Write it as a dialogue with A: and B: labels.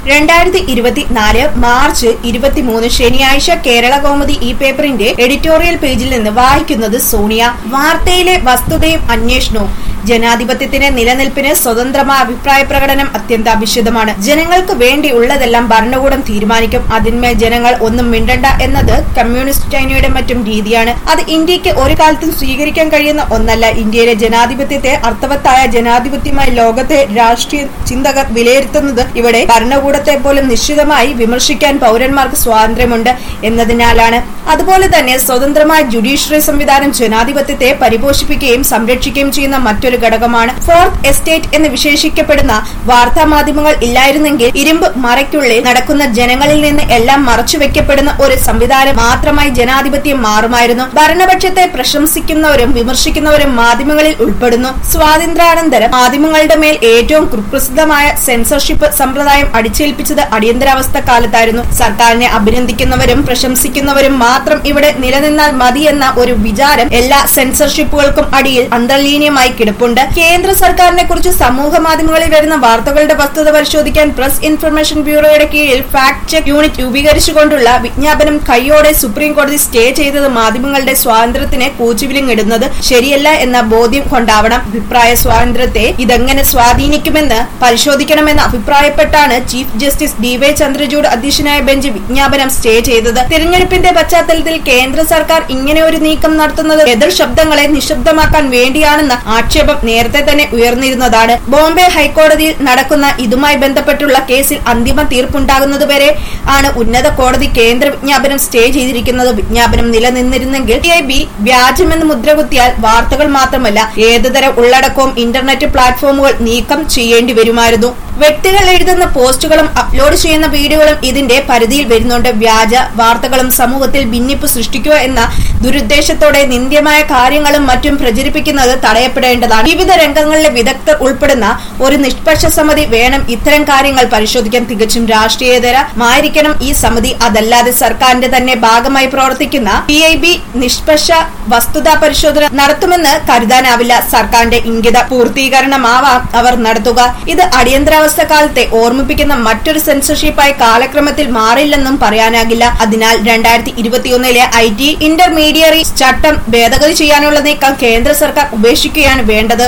A: രണ്ടായിരത്തി ഇരുപത്തിനാല് മാർച്ച് ഇരുപത്തിമൂന്ന് ശനിയാഴ്ച കേരള കൗമുദി ഈ പേപ്പറിന്റെ എഡിറ്റോറിയൽ പേജിൽ നിന്ന് വായിക്കുന്നത് സോണിയ വാർത്തയിലെ വസ്തുതയും അന്വേഷണവും ജനാധിപത്യത്തിന്റെ നിലനിൽപ്പിന് സ്വതന്ത്രമായ അഭിപ്രായ പ്രകടനം അത്യന്താപേക്ഷിതമാണ് ജനങ്ങൾക്ക് വേണ്ടി ഉള്ളതെല്ലാം ഭരണകൂടം തീരുമാനിക്കും അതിന്മേൽ ജനങ്ങൾ ഒന്നും മിണ്ടണ്ട എന്നത് കമ്മ്യൂണിസ്റ്റ് ചൈനയുടെ മറ്റും രീതിയാണ് അത് ഇന്ത്യക്ക് ഒരു കാലത്തും സ്വീകരിക്കാൻ കഴിയുന്ന ഒന്നല്ല ഇന്ത്യയിലെ ജനാധിപത്യത്തെ അർത്ഥവത്തായ ജനാധിപത്യമായി ലോകത്തെ രാഷ്ട്രീയ ചിന്തകർ വിലയിരുത്തുന്നത് ഇവിടെ ഭരണകൂടത്തെ പോലും നിശ്ചിതമായി വിമർശിക്കാൻ പൗരന്മാർക്ക് സ്വാതന്ത്ര്യമുണ്ട് എന്നതിനാലാണ് അതുപോലെ തന്നെ സ്വതന്ത്രമായ ജുഡീഷ്യറി സംവിധാനം ജനാധിപത്യത്തെ പരിപോഷിപ്പിക്കുകയും സംരക്ഷിക്കുകയും ചെയ്യുന്ന മറ്റൊരു ഘടകമാണ് ഫോർത്ത് എസ്റ്റേറ്റ് എന്ന് വിശേഷിക്കപ്പെടുന്ന വാർത്താ മാധ്യമങ്ങൾ ഇല്ലായിരുന്നെങ്കിൽ ഇരുമ്പ് മറയ്ക്കുള്ളിൽ നടക്കുന്ന ജനങ്ങളിൽ നിന്ന് എല്ലാം മറച്ചുവെക്കപ്പെടുന്ന ഒരു സംവിധാനം മാത്രമായി ജനാധിപത്യം മാറുമായിരുന്നു ഭരണപക്ഷത്തെ പ്രശംസിക്കുന്നവരും വിമർശിക്കുന്നവരും മാധ്യമങ്ങളിൽ ഉൾപ്പെടുന്നു സ്വാതന്ത്ര്യാനന്തരം മാധ്യമങ്ങളുടെ മേൽ ഏറ്റവും കുപ്രസിദ്ധമായ സെൻസർഷിപ്പ് സമ്പ്രദായം അടിച്ചേൽപ്പിച്ചത് അടിയന്തരാവസ്ഥ കാലത്തായിരുന്നു സർക്കാരിനെ അഭിനന്ദിക്കുന്നവരും പ്രശംസിക്കുന്നവരും മാത്രം ഇവിടെ നിലനിന്നാൽ മതിയെന്ന ഒരു വിചാരം എല്ലാ സെൻസർഷിപ്പുകൾക്കും അടിയിൽ അന്തർലീനമായി കിടപ്പുണ്ട് കേന്ദ്ര സർക്കാരിനെ കുറിച്ച് സമൂഹ മാധ്യമങ്ങളിൽ വരുന്ന വാർത്തകളുടെ വസ്തുത പരിശോധിക്കാൻ പ്രസ് ഇൻഫർമേഷൻ ബ്യൂറോയുടെ കീഴിൽ ഫാക്ട് ചെക്ക് യൂണിറ്റ് രൂപീകരിച്ചുകൊണ്ടുള്ള വിജ്ഞാപനം കൈയോടെ സുപ്രീം കോടതി സ്റ്റേ ചെയ്തത് മാധ്യമങ്ങളുടെ സ്വാതന്ത്ര്യത്തിനെ കൂച്ചുവിലിങ്ങിടുന്നത് ശരിയല്ല എന്ന ബോധ്യം കൊണ്ടാവണം അഭിപ്രായ സ്വാതന്ത്ര്യത്തെ ഇതെങ്ങനെ സ്വാധീനിക്കുമെന്ന് പരിശോധിക്കണമെന്ന് അഭിപ്രായപ്പെട്ടാണ് chief justice D Y Chandrachud അധ്യക്ഷനായ ബെഞ്ച് വിജ്ഞാപനം സ്റ്റേ ചെയ്തത് തിരഞ്ഞെടുപ്പിന്റെ പശ്ചാത്തലത്തിൽ കേന്ദ്ര സർക്കാർ ഇങ്ങനെ ഒരു നീക്കം നടത്തുന്നത് എതിർ ശബ്ദങ്ങളെ നിശബ്ദമാക്കാൻ വേണ്ടിയാണെന്ന ആക്ഷേപം നേരത്തെ തന്നെ ഉയർന്നിരുന്നതാണ് ബോംബെ ഹൈക്കോടതിയിൽ നടക്കുന്ന ഇതുമായി ബന്ധപ്പെട്ടുള്ള കേസിൽ അന്തിമ തീർപ്പുണ്ടാകുന്നതുവരെ ആണ് ഉന്നത കോടതി കേന്ദ്ര വിജ്ഞാപനം സ്റ്റേ ചെയ്തിരിക്കുന്നത് വിജ്ഞാപനം നിലനിന്നിരുന്നെങ്കിൽ ടി ഐ ബി വ്യാജമെന്ന് മുദ്രകുത്തിയാൽ വാർത്തകൾ മാത്രമല്ല ഏതുതരം ഉള്ളടക്കവും ഇന്റർനെറ്റ് പ്ലാറ്റ്ഫോമുകൾ നീക്കം ചെയ്യേണ്ടി വരുമായിരുന്നു വ്യക്തികൾ എഴുതുന്ന പോസ്റ്റുകളും അപ്ലോഡ് ചെയ്യുന്ന വീഡിയോകളും ഇതിന്റെ പരിധിയിൽ വരുന്നുണ്ട് വ്യാജ വാർത്തകളും സമൂഹത്തിൽ ഭിന്നിപ്പ് സൃഷ്ടിക്കുക എന്ന ദുരുദ്ദേശത്തോടെ നിന്ദ്യമായ കാര്യങ്ങളും മറ്റും പ്രചരിപ്പിക്കുന്നത് തടയപ്പെടേണ്ടതാണ് വിവിധ രംഗങ്ങളിലെ വിദഗ്ധർ ഉൾപ്പെടുന്ന ഒരു നിഷ്പക്ഷ സമിതി വേണം ഇത്തരം കാര്യങ്ങൾ പരിശോധിക്കാൻ തികച്ചും രാഷ്ട്രീയതരമായിരിക്കണം ഈ സമിതി അതല്ലാതെ സർക്കാരിന്റെ തന്നെ ഭാഗമായി പ്രവർത്തിക്കുന്ന പി ഐ ബി നിഷ്പക്ഷ വസ്തുതാ പരിശോധന നടത്തുമെന്ന് കരുതാനാവില്ല സർക്കാരിന്റെ ഇംഗിത പൂർത്തീകരണമാവാം അവർ നടത്തുക ഇത് അടിയന്തരാവസ്ഥ കാലത്തെ ഓർമ്മിപ്പിക്കുന്ന മറ്റൊരു സെൻസർഷിപ്പായി കാലക്രമത്തിൽ മാറില്ലെന്നും പറയാനാകില്ല അതിനാൽ രണ്ടായിരത്തി ഇരുപത്തിയൊന്നിലെ ഐ ടി ഇന്റർമീഡിയറി ചട്ടം ഭേദഗതി ചെയ്യാനുള്ള നീക്കം കേന്ദ്ര സർക്കാർ ഉപേക്ഷിക്കുകയാണ് വേണ്ടത്